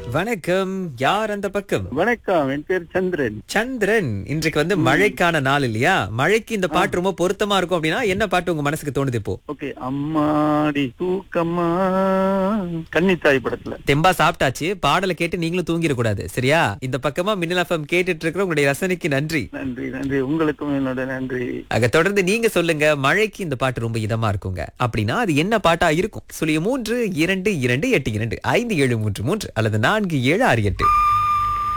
வணக்கம் யார் அந்த பக்கம் வணக்கம் என் பேர் சந்திரன் சந்திரன் இன்றைக்கு வந்து மழைக்கான நாள் இல்லையா மழைக்கு இந்த பாட்டு ரொம்ப பொருத்தமா இருக்கும் அப்படின்னா என்ன பாட்டு உங்க மனசுக்கு தோணுது இப்போ ஓகே அம்மாடி தூக்கம்மா கன்னித்தாய் படத்துல தெம்பா சாப்பிட்டாச்சு பாடலை கேட்டு நீங்களும் தூங்கிட கூடாது சரியா இந்த பக்கமா மின்னல் எஃப்எம் கேட்டுட்டு இருக்கிற உங்களுடைய ரசனைக்கு நன்றி நன்றி நன்றி உங்களுக்கும் என்னோட நன்றி அங்க தொடர்ந்து நீங்க சொல்லுங்க மழைக்கு இந்த பாட்டு ரொம்ப இதமா இருக்குங்க அப்படின்னா அது என்ன பாட்டா இருக்கும் சொல்லிய மூன்று இரண்டு இரண்டு எட்டு இரண்டு ஐந்து ஏழு மூன்று மூன்று அல்லது நான்கு ஏழு ஆறு எட்டு